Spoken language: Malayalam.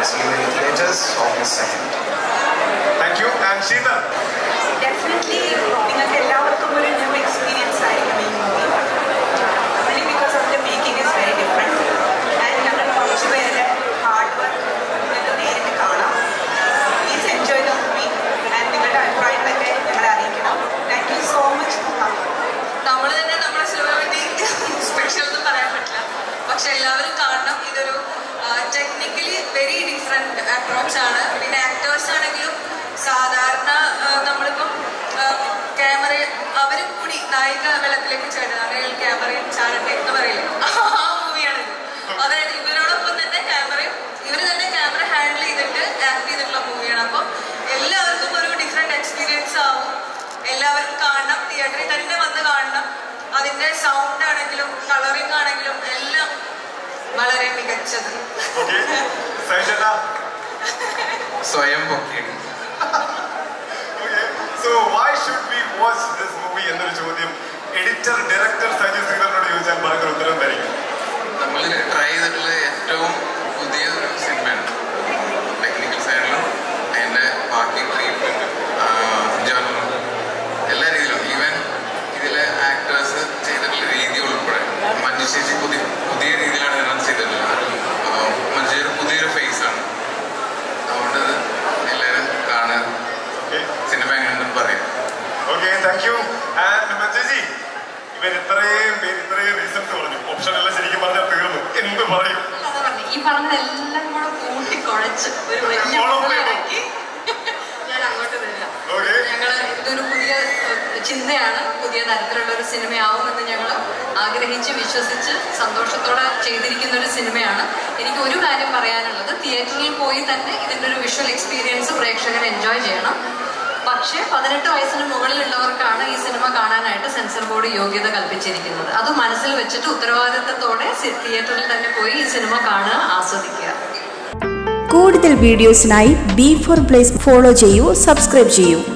See you in theaters August 2nd. Thank you and Sheethal definitely നിങ്ങൾക്ക് എല്ലാവർക്കും ഒരു ന്യൂ എക്സ്പീരിയൻസ് ആയിരിക്കും ഈ movie only because of the making is very different and ഞങ്ങൾ കുറച്ച് പേരുടെ ഹാർഡ് വർക്ക് നിങ്ങൾക്ക് നേരിട്ട് കാണാം please enjoy the movie and നിങ്ങളുടെ അഭിപ്രായങ്ങളൊക്കെ ഞങ്ങളെ അറിയിക്കണം thank you so much for coming നമ്മൾ തന്നെ നമ്മുടെ സിനിമ വേണ്ടി സ്പെഷ്യൽ ഒന്നും പറയാൻ പറ്റില്ല പക്ഷെ എല്ലാവരും കാണണം ഇതൊരു ടെക്നിക്കലി വെരി ഡിഫറെൻറ്റ് അപ്രോച്ച് ആണ് പിന്നെ ആക്ടേഴ്സ് ആണെങ്കിലും സാധാരണ ആ, നമ്മളിപ്പം ക്യാമറ അവരും കൂടി നായിക വെള്ളത്തിലേക്ക് ചാടുക അല്ലെങ്കിൽ ക്യാമറയും ചാടട്ടെ എന്ന് പറയില്ലേ ആ മൂവിയാണിത് അതായത് ഇവരോടൊപ്പം തന്നെ ക്യാമറയും ഇവർ തന്നെ ക്യാമറ ഹാൻഡിൽ ചെയ്തിട്ട് ആക്ട് ചെയ്തിട്ടുള്ള മൂവിയാണ് അപ്പം എല്ലാവർക്കും ഒരു ഡിഫറെൻറ്റ് എക്സ്പീരിയൻസ് ആവും എല്ലാവരും കാണണം തിയേറ്ററിൽ തന്നെ വന്ന് കാണണം അതിന്റെ സൗണ്ട് ആണെങ്കിലും കളറിംഗ് ആണെങ്കിലും എല്ലാം വളരെ മികച്ചത് ഓക്കെ സൈജേട്ടാ സ്വയം പൊക്കിയിടും okay so why should we watch this movie എന്നൊരു ചോദ്യം എഡിറ്റർ ഡയറക്ടർ സജി ശ്രീധരനോട് ചോദിച്ചാൽ പറഞ്ഞ ഉത്തരം തരും നമ്മൾ ട്രൈ ചെയ്തിട്ടുള്ള ഏറ്റവും പുതിയ ഒരു സിനിമയാണ് ടെക്നിക്കൽ സൈഡിലും അതിൻ്റെ ബാക്കി ട്രീറ്റ്മെൻറ്റ് ജോണറും എല്ലാ രീതിയിലും ഈവൻ ഇതിലെ ആക്ടേഴ്സ് ചെയ്തിട്ടുള്ള രീതി ഉൾപ്പെടെ മഞ്ജു ചേച്ചി പുതിയ പുതിയ രീതിയിലാണ് ഇതിനകത്ത് ചെയ്തിട്ടുള്ളത് അപ്പോൾ മഞ്ജു ഒരു പുതിയൊരു ഫേസ് ആണ് അതുകൊണ്ട് എല്ലാവരും കാണുക ഓക്കെ സിനിമ എങ്ങനെയുണ്ടെന്ന് പറയാം ഓക്കെ താങ്ക് യു ആൻഡ് മഞ്ചേജി ഇവർ ഇത്രയും പേര് ഇത്രയും റീസൺസ് പറഞ്ഞു ഓപ്ഷൻ എല്ലാം ശരിക്കും പറഞ്ഞാൽ തീർന്നു എന്ത് പറയും അതാ പറഞ്ഞെ, ഈ പറഞ്ഞതെല്ലാം കൂടെ കൂട്ടി കുഴച്ച് ഒരു വലിയ മോളെ പൂളയാക്കി ഞാൻ അങ്ങോട്ട് വരില്ല ഓക്കെ ഞങ്ങൾ ഇതൊരു പുതിയ ഏഹ്, ചിന്തയാണ് പുതിയ തരത്തിലുള്ള ഒരു സിനിമയാവുമെന്ന് ഞങ്ങൾ ആഗ്രഹിച്ച് വിശ്വസിച്ച് സന്തോഷത്തോടെ ചെയ്തിരിക്കുന്ന ഒരു സിനിമയാണ് എനിക്ക് ഒരു കാര്യം പറയാനുള്ളത് തിയേറ്ററിൽ പോയി തന്നെ ഇതിൻ്റെ ഒരു വിഷ്വൽ എക്സ്പീരിയൻസ് പ്രേക്ഷകർ എൻജോയ് ചെയ്യണം പക്ഷേ പതിനെട്ട് വയസ്സിന് മുകളിലുള്ളവർക്കാണ് ഈ സിനിമ കാണാനായിട്ട് സെൻസർ ബോർഡ് യോഗ്യത കൽപ്പിച്ചിരിക്കുന്നത് അത് മനസ്സിൽ വെച്ചിട്ട് ഉത്തരവാദിത്തത്തോടെ സി- തിയേറ്ററിൽ തന്നെ പോയി ഈ സിനിമ കാണുക ആസ്വദിക്കുക കൂടുതൽ വീഡിയോസിനായി ബി ഫോർ പ്ലേസ് ഫോളോ ചെയ്യൂ സബ്സ്ക്രൈബ് ചെയ്യൂ